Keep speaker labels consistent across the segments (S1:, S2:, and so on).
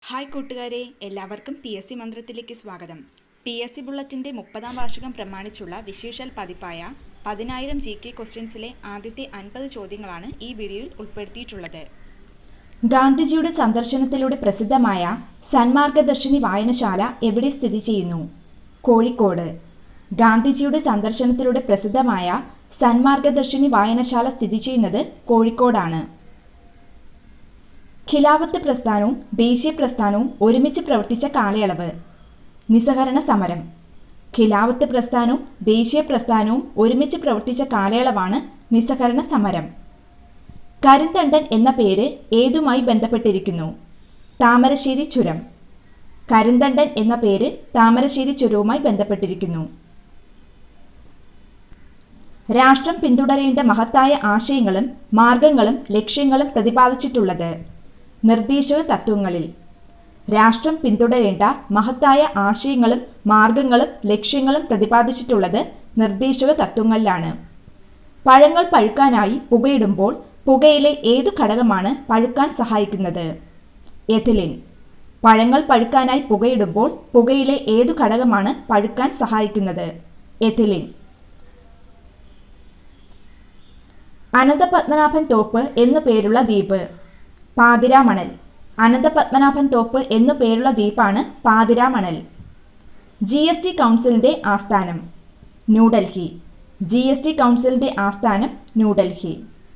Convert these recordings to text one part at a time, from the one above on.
S1: hi കൂട്ടുകാരെ എല്ലാവർക്കും P S C മന്ത്രത്തിലേക്ക് സ്വാഗതം പി എസ് സി ബുള്ളറ്റിൻ്റെ മുപ്പതാം വാർഷികം പ്രമാണിച്ചുള്ള വിശേഷൽ പതിപ്പായ പതിനായിരം ജി കെ ക്വസ്റ്റ്യൻസിലെ ആദ്യത്തെ അൻപത് ചോദ്യങ്ങളാണ് ഈ വീഡിയോയിൽ ഉൾപ്പെടുത്തിയിട്ടുള്ളത്
S2: ഗാന്ധിജിയുടെ സന്ദർശനത്തിലൂടെ പ്രസിദ്ധമായ സന്മാർഗദർശിനി വായനശാല എവിടെ സ്ഥിതി ചെയ്യുന്നു കോഴിക്കോട് ഗാന്ധിജിയുടെ സന്ദർശനത്തിലൂടെ പ്രസിദ്ധമായ സന്മാർഗദർശിനി വായനശാല സ്ഥിതി ചെയ്യുന്നത് കോഴിക്കോടാണ് ഖിലാഫത്ത് പ്രസ്ഥാനവും ദേശീയ പ്രസ്ഥാനവും ഒരുമിച്ച് പ്രവർത്തിച്ച കാലയളവ് നിസ്സഹരണ സമരം ഖിലാഫത്ത് പ്രസ്ഥാനവും ദേശീയ പ്രസ്ഥാനവും ഒരുമിച്ച് പ്രവർത്തിച്ച കാലയളവാണ് നിസ്സഹരണ സമരം കരിന്തണ്ടൻ എന്ന പേര് ഏതുമായി ബന്ധപ്പെട്ടിരിക്കുന്നു താമരശ്ശേരി ചുരം കരിന്തണ്ടൻ എന്ന പേര് താമരശ്ശേരി ചുരവുമായി ബന്ധപ്പെട്ടിരിക്കുന്നു രാഷ്ട്രം പിന്തുടരേണ്ട മഹത്തായ ആശയങ്ങളും മാർഗങ്ങളും ലക്ഷ്യങ്ങളും പ്രതിപാദിച്ചിട്ടുള്ളത് നിർദ്ദേശക തത്വങ്ങളിൽ രാഷ്ട്രം പിന്തുടരേണ്ട മഹത്തായ ആശയങ്ങളും മാർഗങ്ങളും ലക്ഷ്യങ്ങളും പ്രതിപാദിച്ചിട്ടുള്ളത് നിർദ്ദേശക തത്വങ്ങളിലാണ് പഴങ്ങൾ പഴുക്കാനായി പുകയിടുമ്പോൾ പുകയിലെ ഏതു ഘടകമാണ് പഴുക്കാൻ സഹായിക്കുന്നത് എഥിലിൻ പഴങ്ങൾ പഴുക്കാനായി പുകയിടുമ്പോൾ പുകയിലെ ഏതു ഘടകമാണ് പഴുക്കാൻ സഹായിക്കുന്നത് എഥിലിൻ അനന്തപത്മനാഭൻ തോപ്പ് എന്നു പേരുള്ള ദ്വീപ് പാതിരാമണൽ അനന്തപത്മനാഭൻ തോപ്പ് എന്നു പേരുള്ള ദ്വീപാണ് പാതിരാമണൽ ജി എസ് ടി കൗൺസിലിൻ്റെ ആസ്ഥാനം ന്യൂഡൽഹി ജി എസ് ടി കൗൺസിലിൻ്റെ ആസ്ഥാനം ന്യൂഡൽഹി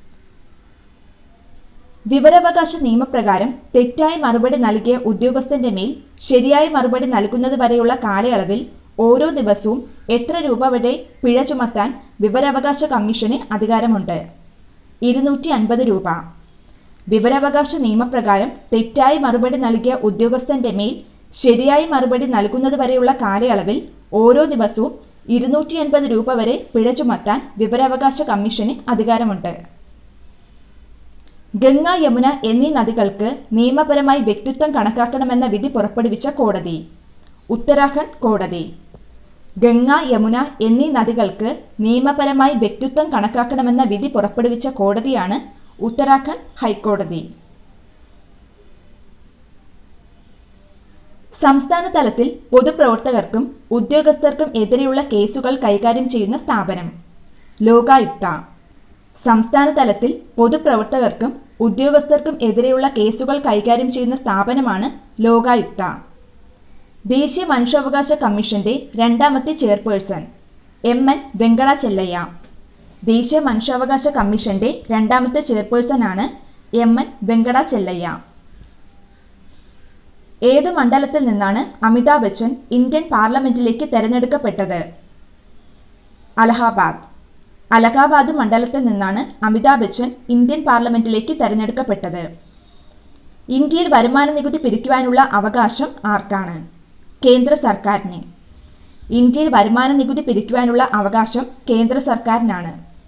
S2: വിവരാവകാശ നിയമപ്രകാരം തെറ്റായ മറുപടി നൽകിയ ഉദ്യോഗസ്ഥന്റെ മേൽ ശരിയായ മറുപടി നൽകുന്നത് വരെയുള്ള കാലയളവിൽ ഓരോ ദിവസവും എത്ര രൂപ വരെ പിഴ ചുമത്താൻ വിവരാവകാശ കമ്മീഷന് അധികാരമുണ്ട് ഇരുന്നൂറ്റി അൻപത് രൂപ വിവരാവകാശ നിയമപ്രകാരം തെറ്റായ മറുപടി നൽകിയ ഉദ്യോഗസ്ഥന്റെ മേൽ ശരിയായ മറുപടി നൽകുന്നത് വരെയുള്ള കാലയളവിൽ ഓരോ ദിവസവും ഇരുന്നൂറ്റി അൻപത് രൂപ വരെ പിഴ ചുമത്താൻ വിവരാവകാശ കമ്മീഷന് അധികാരമുണ്ട് ഗംഗ യമുന എന്നീ നദികൾക്ക് നിയമപരമായി വ്യക്തിത്വം കണക്കാക്കണമെന്ന വിധി പുറപ്പെടുവിച്ച കോടതി ഉത്തരാഖണ്ഡ് കോടതി ഗംഗ യമുന എന്നീ നദികൾക്ക് നിയമപരമായി വ്യക്തിത്വം കണക്കാക്കണമെന്ന വിധി പുറപ്പെടുവിച്ച കോടതിയാണ് ഉത്തരാഖണ്ഡ് ഹൈക്കോടതി സംസ്ഥാന തലത്തിൽ പൊതുപ്രവർത്തകർക്കും ഉദ്യോഗസ്ഥർക്കും എതിരെയുള്ള കേസുകൾ കൈകാര്യം ചെയ്യുന്ന സ്ഥാപനം ലോകായുക്ത സംസ്ഥാന തലത്തിൽ പൊതുപ്രവർത്തകർക്കും ഉദ്യോഗസ്ഥർക്കും എതിരെയുള്ള കേസുകൾ കൈകാര്യം ചെയ്യുന്ന സ്ഥാപനമാണ് ലോകായുക്ത ദേശീയ മനുഷ്യാവകാശ കമ്മീഷന്റെ രണ്ടാമത്തെ ചെയർപേഴ്സൺ എം എൻ വെങ്കടാചെല്ലയ്യ ദേശീയ മനുഷ്യാവകാശ കമ്മീഷന്റെ രണ്ടാമത്തെ ചെയർപേഴ്സണാണ് എം എൻ വെങ്കടാചെല്ലയ്യ ഏത് മണ്ഡലത്തിൽ നിന്നാണ് അമിതാഭ് ബച്ചൻ ഇന്ത്യൻ പാർലമെന്റിലേക്ക് തെരഞ്ഞെടുക്കപ്പെട്ടത് അലഹാബാദ് അലഹാബാദ് മണ്ഡലത്തിൽ നിന്നാണ് അമിതാഭ് ബച്ചൻ ഇന്ത്യൻ പാർലമെന്റിലേക്ക് തെരഞ്ഞെടുക്കപ്പെട്ടത് ഇന്ത്യയിൽ വരുമാന നികുതി പിരിക്കുവാനുള്ള അവകാശം ആർക്കാണ് കേന്ദ്ര സർക്കാരിന് ഇന്ത്യയിൽ വരുമാന നികുതി പിരിക്കുവാനുള്ള അവകാശം കേന്ദ്ര സർക്കാരിനാണ്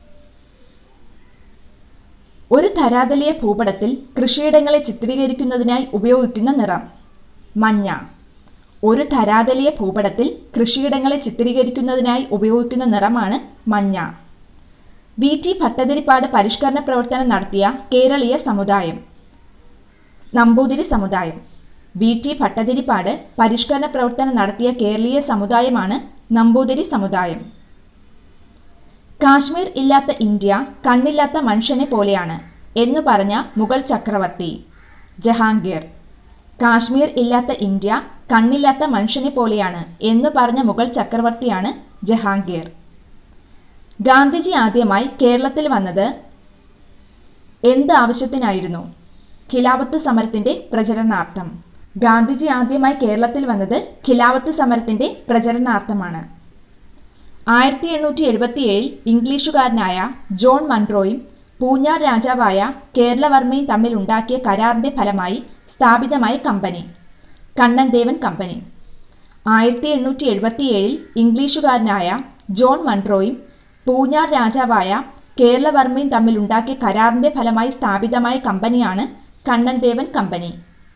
S2: ഒരു ധരാതലീയ ഭൂപടത്തിൽ കൃഷിയിടങ്ങളെ ചിത്രീകരിക്കുന്നതിനായി ഉപയോഗിക്കുന്ന നിറം മഞ്ഞ ഒരു ധരാതലീയ ഭൂപടത്തിൽ കൃഷിയിടങ്ങളെ ചിത്രീകരിക്കുന്നതിനായി ഉപയോഗിക്കുന്ന നിറമാണ് മഞ്ഞ വി ടി ഭട്ടതിരിപ്പാട് പരിഷ്കരണ പ്രവർത്തനം നടത്തിയ കേരളീയ സമുദായം നമ്പൂതിരി സമുദായം വി ടി ഭട്ടതിരിപ്പാട് പരിഷ്കരണ പ്രവർത്തനം നടത്തിയ കേരളീയ സമുദായമാണ് നമ്പൂതിരി സമുദായം കാശ്മീർ ഇല്ലാത്ത ഇന്ത്യ കണ്ണില്ലാത്ത മനുഷ്യനെ പോലെയാണ് എന്നു പറഞ്ഞ മുഗൾ ചക്രവർത്തി ജഹാംഗീർ കാശ്മീർ ഇല്ലാത്ത ഇന്ത്യ കണ്ണില്ലാത്ത മനുഷ്യനെ പോലെയാണ് എന്നു പറഞ്ഞ മുഗൾ ചക്രവർത്തിയാണ് ജഹാംഗീർ ഗാന്ധിജി ആദ്യമായി കേരളത്തിൽ വന്നത് എന്ത് ആവശ്യത്തിനായിരുന്നു ഖിലാഫത്ത് സമരത്തിന്റെ പ്രചരണാർത്ഥം ഗാന്ധിജി ആദ്യമായി കേരളത്തിൽ വന്നത് ഖിലാഫത്ത് സമരത്തിന്റെ പ്രചരണാർത്ഥമാണ് ആയിരത്തി എണ്ണൂറ്റി എഴുപത്തിയേഴിൽ ഇംഗ്ലീഷുകാരനായ ജോൺ മൺട്രോയും പൂഞ്ഞാർ രാജാവായ കേരളവർമ്മയും തമ്മിൽ ഉണ്ടാക്കിയ കരാറിന്റെ ഫലമായി സ്ഥാപിതമായ കമ്പനി കണ്ണൻ ദേവൻ കമ്പനി ആയിരത്തി എണ്ണൂറ്റി എഴുപത്തിയേഴിൽ ഇംഗ്ലീഷുകാരനായ ജോൺ മൺട്രോയും പൂഞ്ഞാർ രാജാവായ കേരളവർമ്മയും തമ്മിൽ ഉണ്ടാക്കിയ കരാറിന്റെ ഫലമായി സ്ഥാപിതമായ കമ്പനിയാണ് കണ്ണൻ ദേവൻ കമ്പനി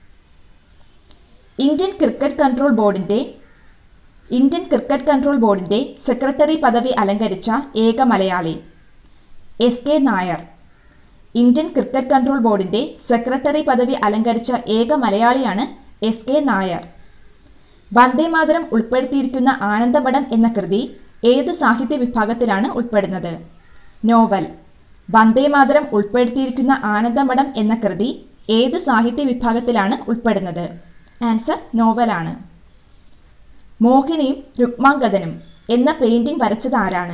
S2: ഇന്ത്യൻ ക്രിക്കറ്റ് കൺട്രോൾ ബോർഡിന്റെ ഇന്ത്യൻ ക്രിക്കറ്റ് കൺട്രോൾ ബോർഡിന്റെ സെക്രട്ടറി പദവി അലങ്കരിച്ച ഏക Malayali S K Nair Indian cricket control ബോർഡിന്റെ സെക്രട്ടറി പദവി അലങ്കരിച്ച ഏക മലയാളിയാണ് എസ് കെ നായർ വന്ദേമാതരം ഉൾപ്പെടുത്തിയിരിക്കുന്ന ആനന്ദമഠം എന്ന കൃതി ഏത് സാഹിത്യ വിഭാഗത്തിലാണ് ഉൾപ്പെടുന്നത് നോവൽ വന്ദേമാതരം ഉൾപ്പെടുത്തിയിരിക്കുന്ന ആനന്ദമഠം എന്ന കൃതി ഏത് സാഹിത്യ വിഭാഗത്തിലാണ് ഉൾപ്പെടുന്നത് ആൻസർ നോവലാണ് മോഹിനിയും രുക്മാംഗതനും എന്ന പെയിന്റിംഗ് വരച്ചത് ആരാണ്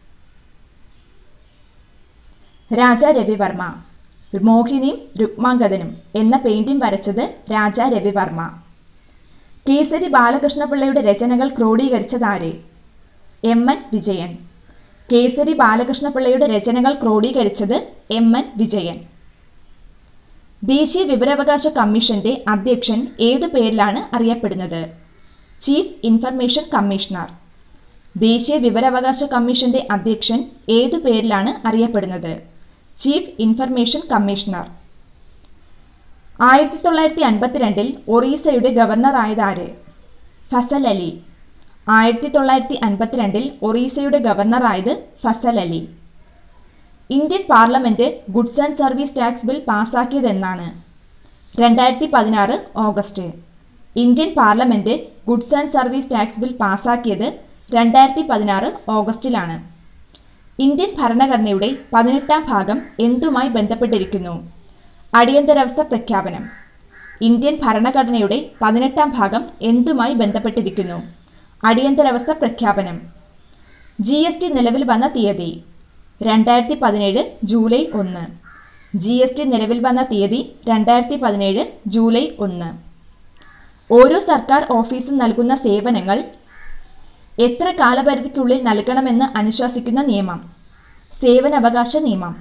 S2: രാജ രവിവർമ്മ മോഹിനിയും രുക്മാംഗതനും എന്ന പെയിന്റിംഗ് വരച്ചത് രാജ രവിവർമ്മ കേസരി ബാലകൃഷ്ണപിള്ളയുടെ രചനകൾ ക്രോഡീകരിച്ചതാര് എം എൻ വിജയൻ കേസരി ബാലകൃഷ്ണപിള്ളയുടെ രചനകൾ ക്രോഡീകരിച്ചത് എം എൻ വിജയൻ ദേശീയ വിവരാവകാശ കമ്മീഷന്റെ അധ്യക്ഷൻ ഏതു പേരിലാണ് അറിയപ്പെടുന്നത് ചീഫ് ഇൻഫർമേഷൻ കമ്മീഷണർ ദേശീയ വിവരാവകാശ കമ്മീഷന്റെ അധ്യക്ഷൻ ഏതു പേരിലാണ് അറിയപ്പെടുന്നത് ചീഫ് ഇൻഫർമേഷൻ കമ്മീഷണർ ആയിരത്തി തൊള്ളായിരത്തി അൻപത്തിരണ്ടിൽ ഒറീസയുടെ ഗവർണറായതാര് ഫസൽ അലി ആയിരത്തി തൊള്ളായിരത്തി അൻപത്തിരണ്ടിൽ ഒറീസയുടെ ഗവർണറായത് Fazal Ali Indian parliament goods and service tax bill പാസാക്കിയതെന്നാണ് രണ്ടായിരത്തി പതിനാറ് August Indian parliament goods and service tax bill പാസാക്കിയത് രണ്ടായിരത്തി പതിനാറ് ഓഗസ്റ്റിലാണ് ഇന്ത്യൻ ഭരണഘടനയുടെ പതിനെട്ടാം ഭാഗം എന്തുമായി ബന്ധപ്പെട്ടിരിക്കുന്നു അടിയന്തരാവസ്ഥ പ്രഖ്യാപനം ഇന്ത്യൻ ഭരണഘടനയുടെ പതിനെട്ടാം ഭാഗം എന്തുമായി ബന്ധപ്പെട്ടിരിക്കുന്നു അടിയന്തരാവസ്ഥ പ്രഖ്യാപനം ജി എസ് ടി നിലവിൽ വന്ന തീയതി രണ്ടായിരത്തി പതിനേഴ് ജൂലൈ ഒന്ന് ജി എസ് ടി നിലവിൽ വന്ന തീയതി രണ്ടായിരത്തി പതിനേഴ് ജൂലൈ ഒന്ന് ഓരോ സർക്കാർ ഓഫീസും നൽകുന്ന സേവനങ്ങൾ എത്ര കാലപരിധിക്കുള്ളിൽ നൽകണമെന്ന് അനുശാസിക്കുന്ന നിയമം സേവനാവകാശ നിയമം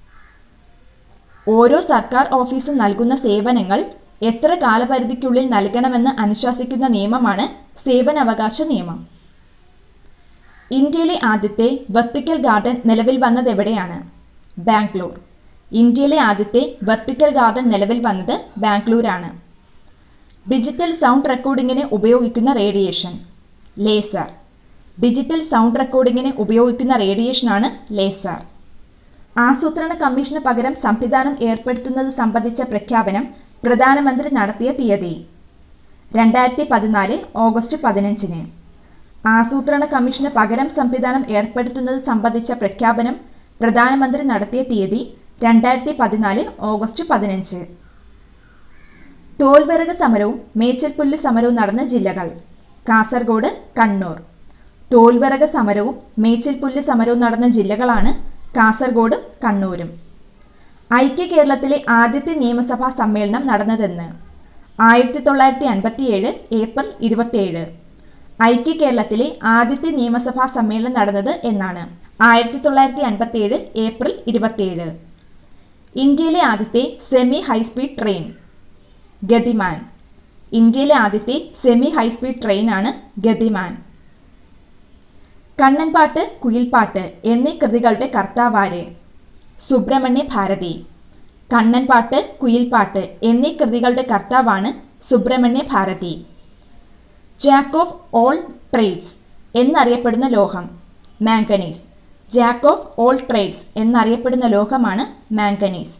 S2: ഓരോ സർക്കാർ ഓഫീസും നൽകുന്ന സേവനങ്ങൾ എത്ര കാലപരിധിക്കുള്ളിൽ നൽകണമെന്ന് അനുശാസിക്കുന്ന നിയമമാണ് സേവനാവകാശ നിയമം ഇന്ത്യയിലെ ആദ്യത്തെ വെർട്ടിക്കൽ ഗാർഡൻ നിലവിൽ വന്നത് എവിടെയാണ് ബാംഗ്ലൂർ ഇന്ത്യയിലെ ആദ്യത്തെ വെർട്ടിക്കൽ ഗാർഡൻ നിലവിൽ വന്നത് ബാംഗ്ലൂരാണ് ഡിജിറ്റൽ സൗണ്ട് റെക്കോർഡിങ്ങിന് ഉപയോഗിക്കുന്ന റേഡിയേഷൻ ലേസർ ഡിജിറ്റൽ സൗണ്ട് റെക്കോർഡിങ്ങിന് ഉപയോഗിക്കുന്ന റേഡിയേഷനാണ് ലേസർ ആസൂത്രണ കമ്മീഷന് പകരം സംവിധാനം ഏർപ്പെടുത്തുന്നത് സംബന്ധിച്ച പ്രഖ്യാപനം പ്രധാനമന്ത്രി നടത്തിയ തീയതി രണ്ടായിരത്തി പതിനാല് ഓഗസ്റ്റ് പതിനഞ്ചിന് ആസൂത്രണ കമ്മീഷന് പകരം സംവിധാനം ഏർപ്പെടുത്തുന്നത് സംബന്ധിച്ച പ്രഖ്യാപനം പ്രധാനമന്ത്രി നടത്തിയ തീയതി രണ്ടായിരത്തി പതിനാല് ഓഗസ്റ്റ് പതിനഞ്ച് തോൽവിറക് സമരവും മേച്ചിൽപുല്ല് സമരവും നടന്ന ജില്ലകൾ കാസർഗോഡ് കണ്ണൂർ തോൽവിറക് സമരവും മേച്ചിൽപുല്ല് സമരവും നടന്ന ജില്ലകളാണ് കാസർഗോഡും കണ്ണൂരും ഐക്യ കേരളത്തിലെ ആദ്യത്തെ നിയമസഭാ സമ്മേളനം നടന്നതെന്ന് ആയിരത്തി തൊള്ളായിരത്തി അൻപത്തിയേഴ് ഏപ്രിൽ ഇരുപത്തിയേഴ് ഐക്യ കേരളത്തിലെ ആദ്യത്തെ നിയമസഭാ സമ്മേളനം നടന്നത് എന്നാണ് ആയിരത്തി തൊള്ളായിരത്തി അൻപത്തിയേഴ് ഏപ്രിൽ ഇരുപത്തിയേഴ് ഇന്ത്യയിലെ ആദ്യത്തെ സെമി ഹൈസ്പീഡ് ട്രെയിൻ ഗതിമാൻ ഇന്ത്യയിലെ ആദ്യത്തെ സെമി ഹൈസ്പീഡ് ട്രെയിനാണ് ഗതിമാൻ കണ്ണൻപാട്ട് കുയിൽപ്പാട്ട് എന്നീ കൃതികളുടെ കർത്താവാര് സുബ്രഹ്മണ്യ ഭാരതി കണ്ണൻപാട്ട് കുയിൽപ്പാട്ട് എന്നീ കൃതികളുടെ കർത്താവാണ് Subramania Bharati jack of all trades എന്നറിയപ്പെടുന്ന ലോഹം manganese jack of all trades എന്നറിയപ്പെടുന്ന ലോഹമാണ് manganese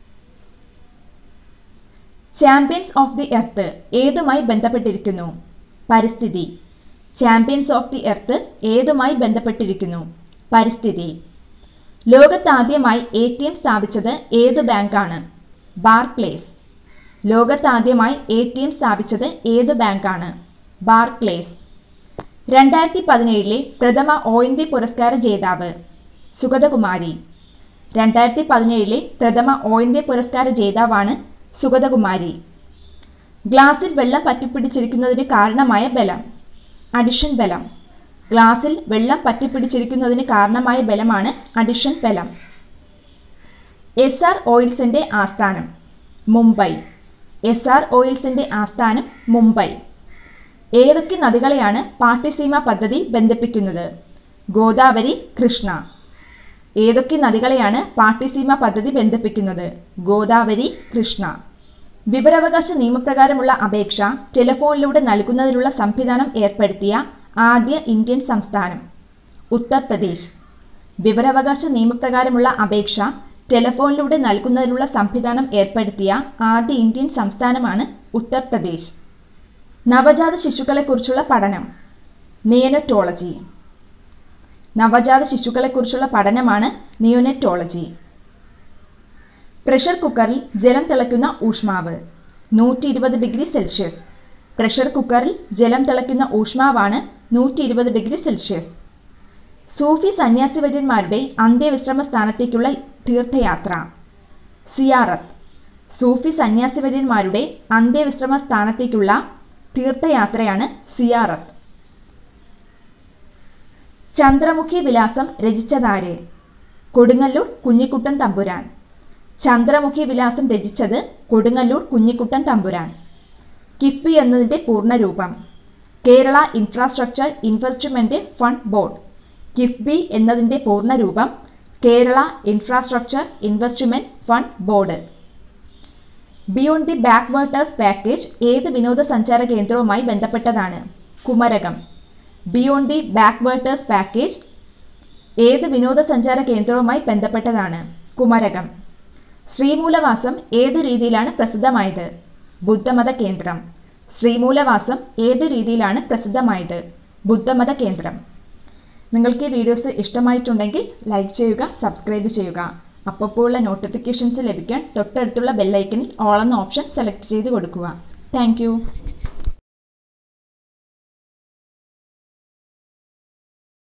S2: champions of the earth ഏതുമായി ബന്ധപ്പെട്ടിരിക്കുന്നു പരിസ്ഥിതി ചാമ്പ്യൻസ് ഓഫ് ദി എർത്ത് ഏതുമായി ബന്ധപ്പെട്ടിരിക്കുന്നു പരിസ്ഥിതി ലോകത്താദ്യമായി എ ടി എം സ്ഥാപിച്ചത് ഏത് ബാങ്കാണ് ബാർക്ലേസ് ലോകത്താദ്യമായി എ ടി എം സ്ഥാപിച്ചത് ഏത് ബാങ്കാണ് ബാർക്ലേസ് രണ്ടായിരത്തി പതിനേഴിലെ പ്രഥമ ഒ എൻ വി പുരസ്കാര ജേതാവ് സുഗതകുമാരി രണ്ടായിരത്തി പതിനേഴിലെ പ്രഥമ ഒ എൻ വി പുരസ്കാര ജേതാവാണ് സുഗതകുമാരി ഗ്ലാസിൽ വെള്ളം പറ്റിപ്പിടിച്ചിരിക്കുന്നതിന് കാരണമായ ബലം അഡിഷൻ ബലം ഗ്ലാസിൽ വെള്ളം പറ്റിപ്പിടിച്ചിരിക്കുന്നതിന് കാരണമായ ബലമാണ് അഡിഷൻ ബലം എസ് ആർ ഓയിൽസിന്റെ ആസ്ഥാനം മുംബൈ എസ് ആർ ഓയിൽസിന്റെ ആസ്ഥാനം മുംബൈ ഏതൊക്കെ നദികളെയാണ് പാട്ടിസീമ പദ്ധതി ബന്ധിപ്പിക്കുന്നത് ഗോദാവരി കൃഷ്ണ ഏതൊക്കെ നദികളെയാണ് പാട്ടിസീമ പദ്ധതി ബന്ധിപ്പിക്കുന്നത് ഗോദാവരി കൃഷ്ണ വിവരാവകാശ നിയമപ്രകാരമുള്ള അപേക്ഷ ടെലിഫോണിലൂടെ നൽകുന്നതിനുള്ള സംവിധാനം ഏർപ്പെടുത്തിയ ആദ്യ ഇന്ത്യൻ സംസ്ഥാനം ഉത്തർപ്രദേശ് വിവരാവകാശ നിയമപ്രകാരമുള്ള അപേക്ഷ ടെലിഫോണിലൂടെ നൽകുന്നതിനുള്ള സംവിധാനം ഏർപ്പെടുത്തിയ ആദ്യ ഇന്ത്യൻ സംസ്ഥാനമാണ് ഉത്തർപ്രദേശ് നവജാത ശിശുക്കളെക്കുറിച്ചുള്ള പഠനം നിയോനറ്റോളജി നവജാത ശിശുക്കളെക്കുറിച്ചുള്ള പഠനമാണ് നിയോനെറ്റോളജി പ്രഷർ കുക്കറിൽ ജലം തിളയ്ക്കുന്ന ഊഷ്മാവ് നൂറ്റി ഇരുപത് ഡിഗ്രി സെൽഷ്യസ് പ്രഷർ കുക്കറിൽ ജലം തിളയ്ക്കുന്ന ഊഷ്മാവാണ് നൂറ്റി ഇരുപത് ഡിഗ്രി സെൽഷ്യസ് സൂഫി സന്യാസിവര്യന്മാരുടെ അന്ത്യവിശ്രമ സ്ഥാനത്തേക്കുള്ള തീർത്ഥയാത്ര സിയാറത്ത് സൂഫി സന്യാസിവര്യന്മാരുടെ അന്ത്യവിശ്രമ സ്ഥാനത്തേക്കുള്ള തീർത്ഥയാത്രയാണ് സിയാറത്ത് ചന്ദ്രമുഖി വിലാസം രചിച്ചതാര് കൊടുങ്ങല്ലൂർ കുഞ്ഞിക്കുട്ടൻ തമ്പുരാൻ ചന്ദ്രമുഖി വിലാസം രചിച്ചത് കൊടുങ്ങല്ലൂർ കുഞ്ഞിക്കുട്ടൻ തമ്പുരാൻ കിഫ്ബി എന്നതിൻ്റെ പൂർണ്ണരൂപം Kerala infrastructure investment fund board KIIFB എന്നതിൻ്റെ പൂർണ്ണരൂപം Kerala infrastructure investment fund board beyond the backwaters package ഏത് വിനോദസഞ്ചാര കേന്ദ്രവുമായി ബന്ധപ്പെട്ടതാണ് Kumarakom beyond the backwaters package ഏത് വിനോദസഞ്ചാര കേന്ദ്രവുമായി ബന്ധപ്പെട്ടതാണ് കുമരകം ശ്രീമൂലവാസം ഏതു രീതിയിലാണ് പ്രസിദ്ധമായത് ബുദ്ധമത കേന്ദ്രം ശ്രീമൂലവാസം ഏതു രീതിയിലാണ് പ്രസിദ്ധമായത് ബുദ്ധമത കേന്ദ്രം നിങ്ങൾക്ക് ഈ വീഡിയോസ് ഇഷ്ടമായിട്ടുണ്ടെങ്കിൽ ലൈക്ക് ചെയ്യുക സബ്സ്ക്രൈബ് ചെയ്യുക അപ്പോഴുള്ള നോട്ടിഫിക്കേഷൻസ് ലഭിക്കാൻ തൊട്ടടുത്തുള്ള ബെല്ലൈക്കനിൽ ഓൾ എന്ന ഓപ്ഷൻ സെലക്ട് ചെയ്ത് കൊടുക്കുക താങ്ക്